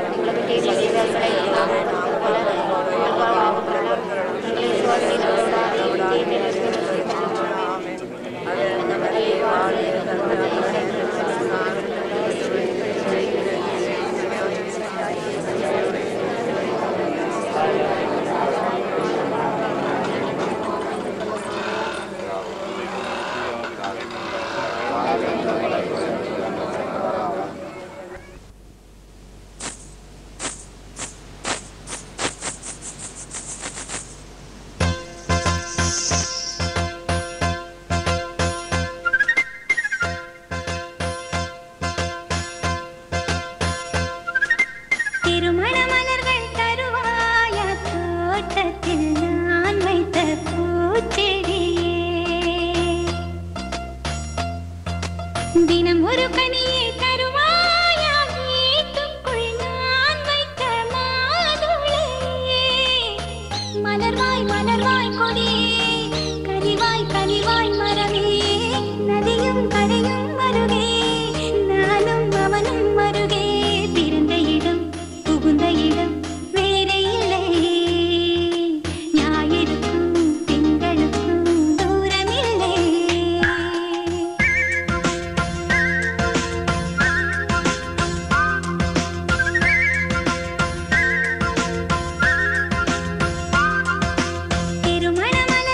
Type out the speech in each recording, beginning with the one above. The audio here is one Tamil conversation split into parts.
எங்களுக்கு தீமை செய்தல்களை எல்லாம் போல எங்கள் பாவங்களும் எங்களை சோதனையில் விடாதே தீமை திருமண மலர்கள் தருவாய தோட்டத்தில் நான் வைத்த பூச்செடியே தினம் ஒரு கனியை தருவாயா வீட்டுக்குள் நான் வைத்த மாதுளையே மலர்வாய் மலர்வாய் கொடியே கனிவாய் கனிவாய் மரமே நதியும் கரையும் மருகே நானும் அவனும் மருகே பிறந்த இடம் புகுந்த இடம் வேறே இல்லை ஞாயிறுக்கும் திங்களுக்கும் தூரமில்லை திருமண மலர்கள்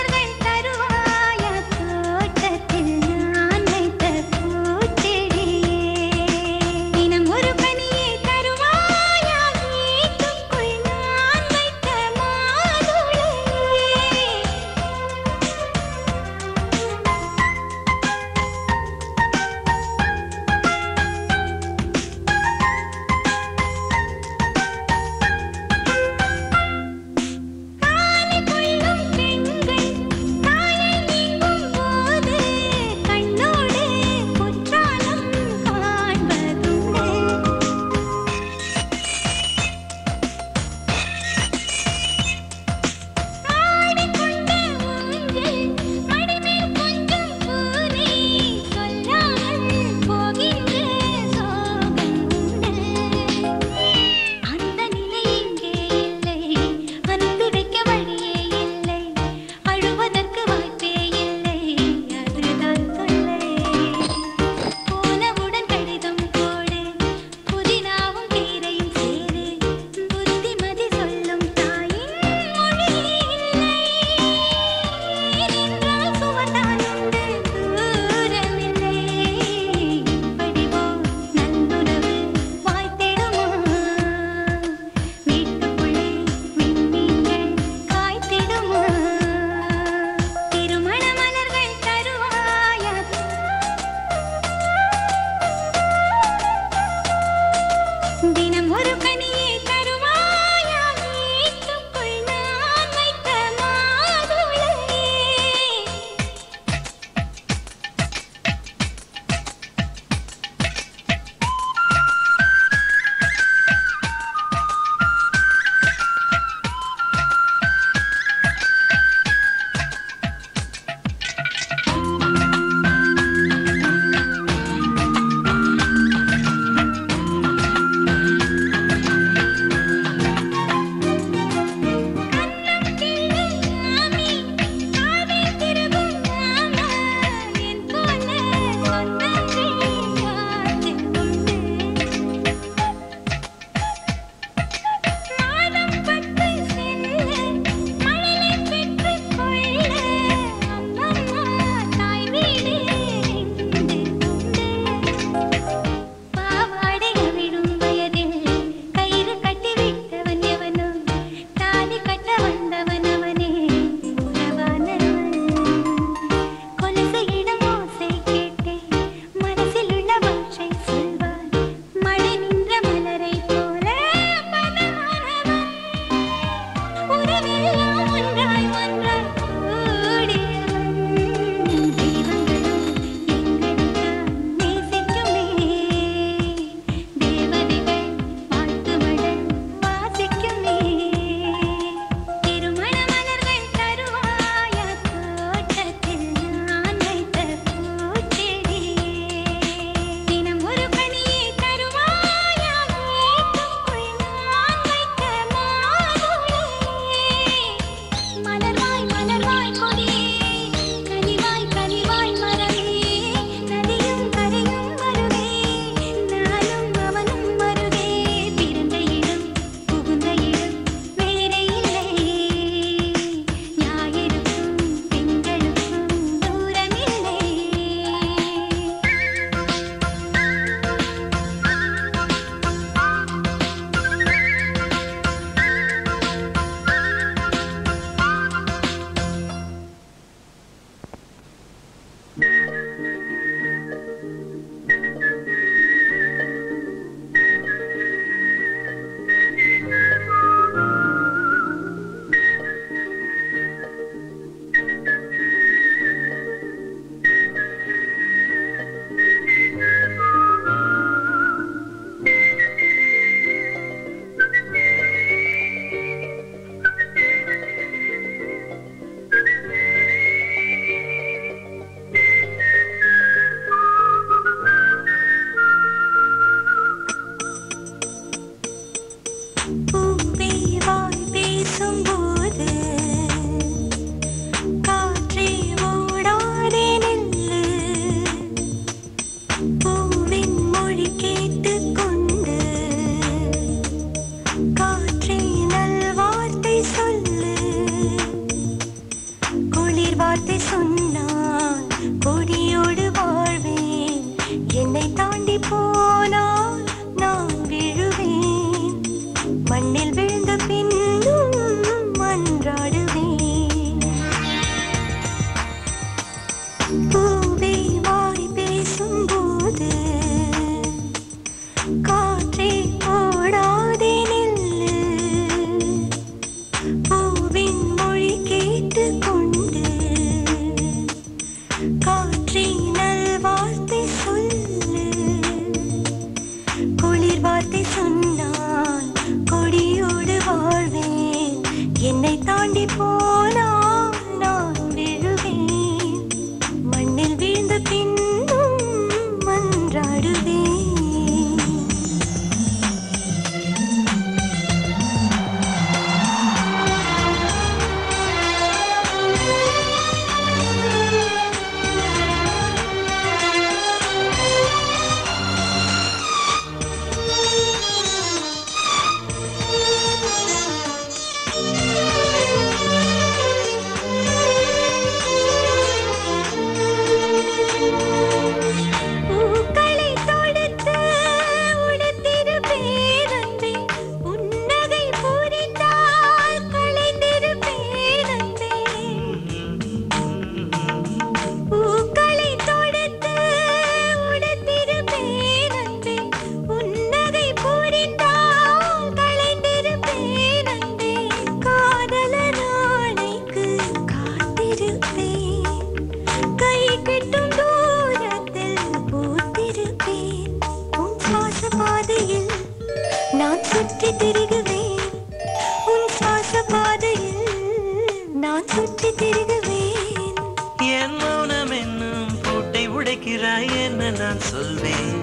நான் சுற்றி திரிகுவேன் உன் சுவாச பாதையில் நான் சுற்றி திரிகுவேன் என் மௌனம் என்னும் பூட்டை உடைக்கிறாய் என்ன நான் சொல்வேன்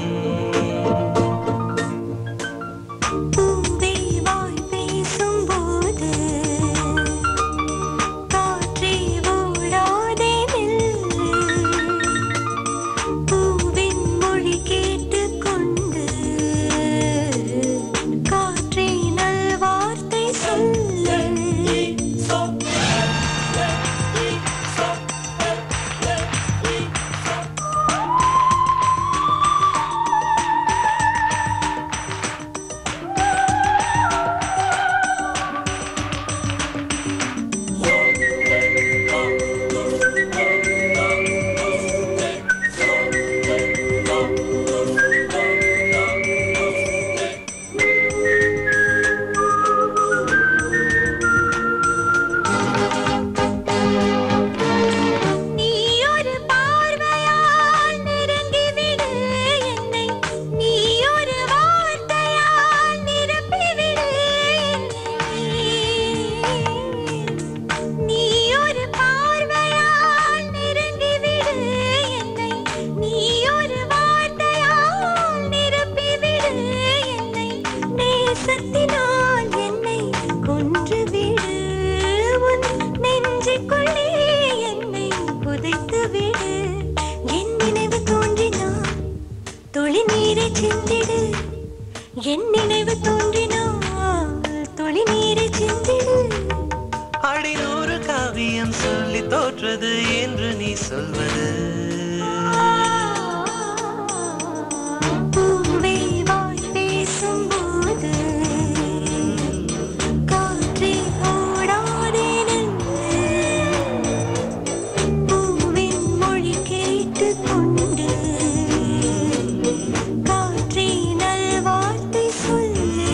பூவே வாய் பேசும்போது காற்றே ஓடாதே நில்லு பூவின் மொழி கேட்டுக்கொண்டு காற்றே நல்வார்த்தை சொல்லு நீ ஒரு பார்வையால் நெருங்கிவிடு என்னை நீ ஒரு வார்த்தையால் நிரப்பிவிடு என்னை நீ ஒரு பார்வையால் நெருங்கிவிடு என்னை நீ ஒரு வார்த்தையால் நிரப்பிவிடு என்னை நேசத்தினால் என்னை கொன்றுவிடு உன் நெஞ்சுக்குள்ளே என்னை புதைத்து விடு என் நினைவு தோன்றினால் துளி நீரை சிந்திடு என் நினைவு தோன்றினால் துளி நீரை சிந்திடு அடிநூறு காவியம் சொல்லி தோற்றது என்று நீ சொல்வது பூவே வாய் பேசும்போது காற்றே ஓடாதே நில்லு பூவின் மொழி கேட்டுக்கொண்டு காற்றே நல்வார்த்தை சொல்லு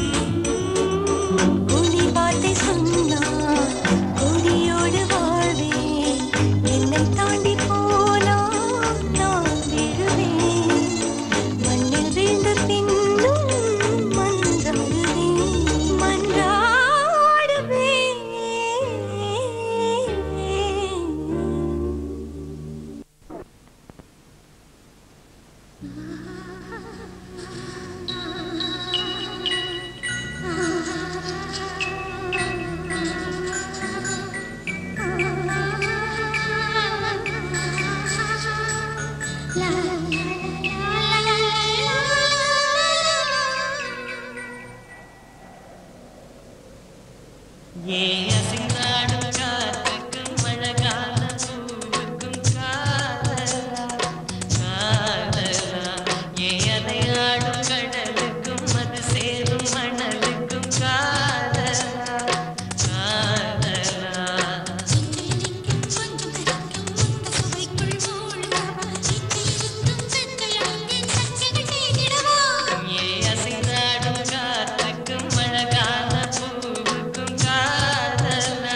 கூலி வார்த்தை சொன்னால் கூலியோடு வாழ்வேன் என்னை தாண்டி போனால் நான் விழுவேன் மண்ணில் வீழ்ந்த பின்னும் மன்றாடுவேன் மன்றாடுவேன் ஏ அசிந்தாடும் காற்றுக்கும் அழகான பூவுக்கும் காதலா காதலா ஏ அலையாடும் கடலுக்கும் அது சேரும் மணலுக்கும் காதலா காதலா ஏ அசிந்தாடும் காற்றுக்கும் அழகான பூவுக்கும் காதலா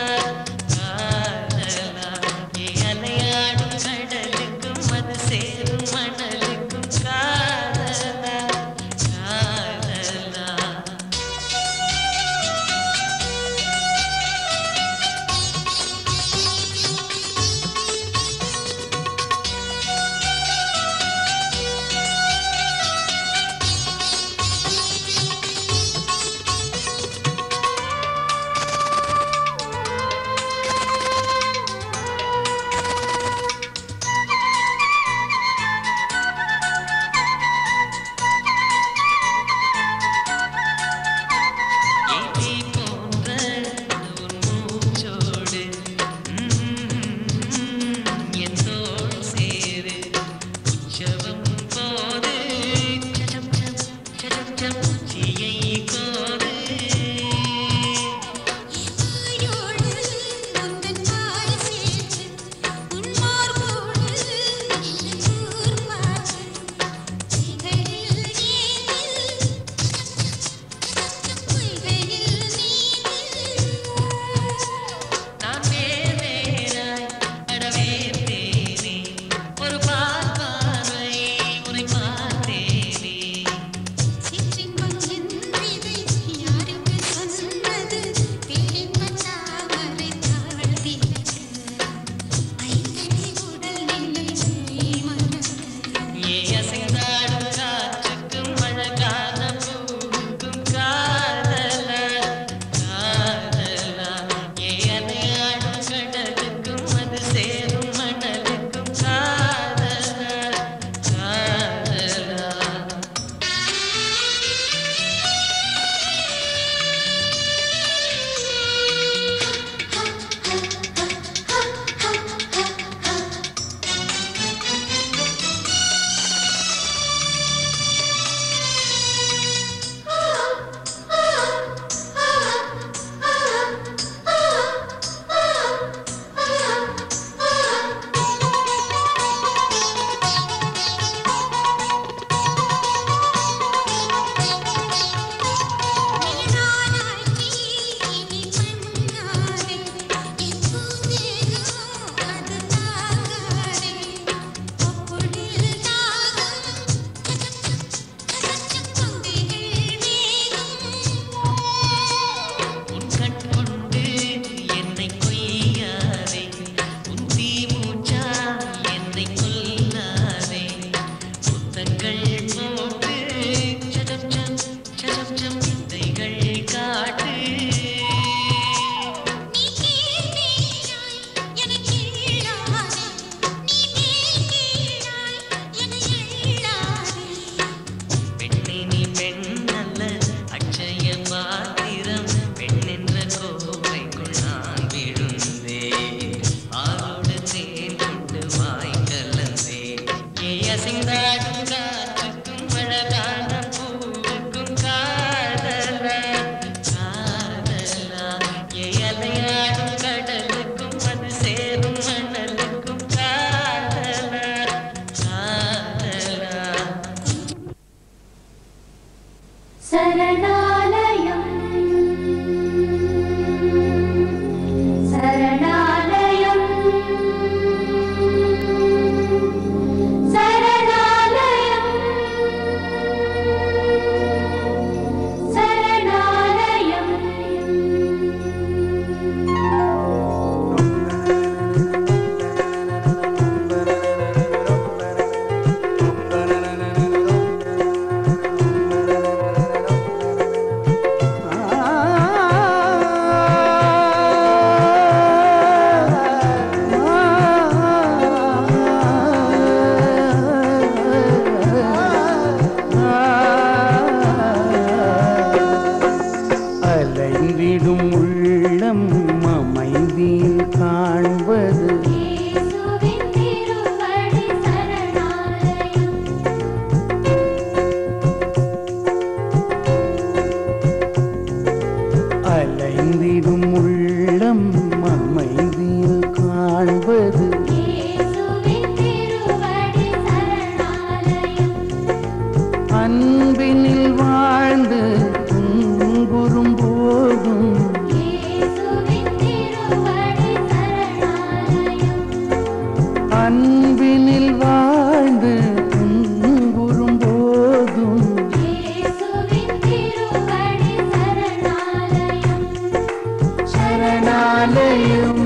சரணாலயம்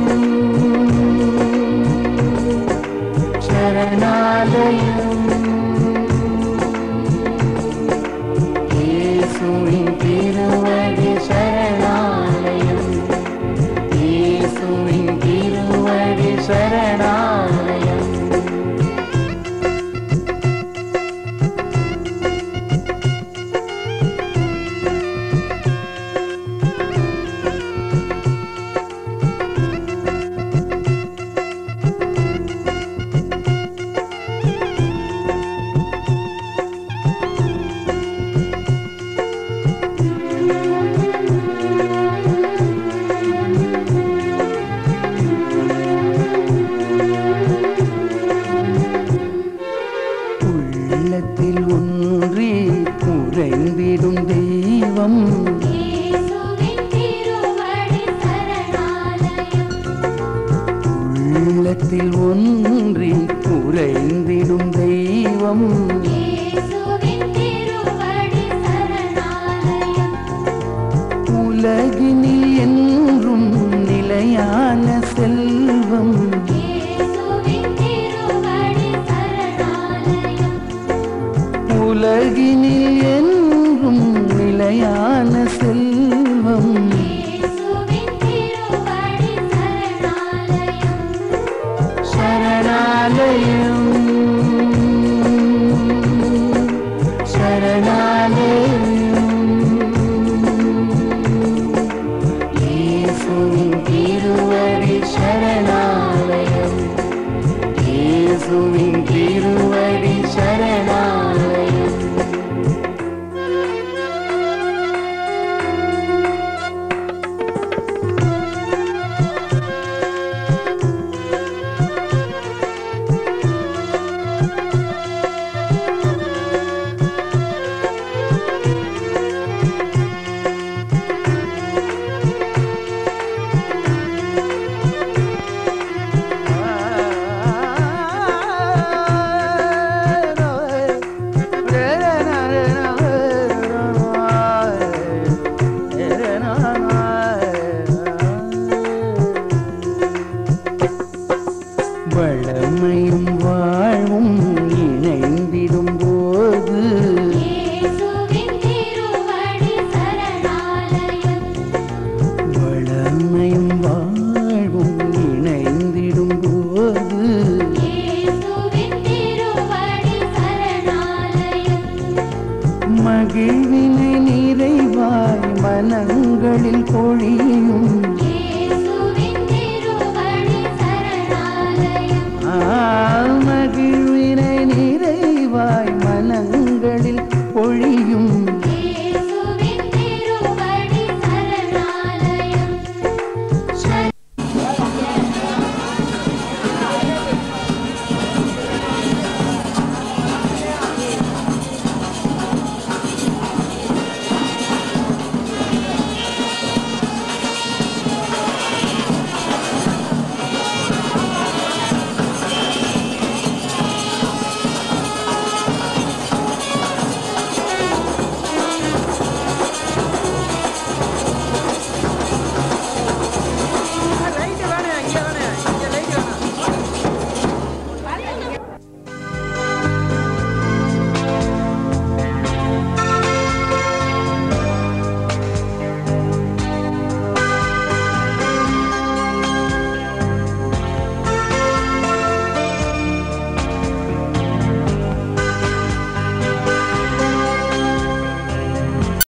சரணாலயம் இயேசுவின் திருவடி சரணாலயம் இயேசுவின் திருவடி சரணாலயம் உள்ளத்தில் ஒன்றி உறைந்திடும் தெய்வம் உள்ளத்தில் ஒன்றி உறைந்திடும் தெய்வம் உலகினில் என்றும் நிலையான செல்வம் உலகினில் என்றும் நிலையான செல்வம் சரணாலயம் சரணாலயம் இயேசுவின் திருவடி சரணாலயம் இயேசுவின் திருவடி சரணாலயம் வளமையும் வாழ்வும் இணைந்திடும் போது வளமையும் வாழ்வும் இணைந்திடும் போது மகிழ்வினை நிறைவாய் மனங்களில் பொழியும்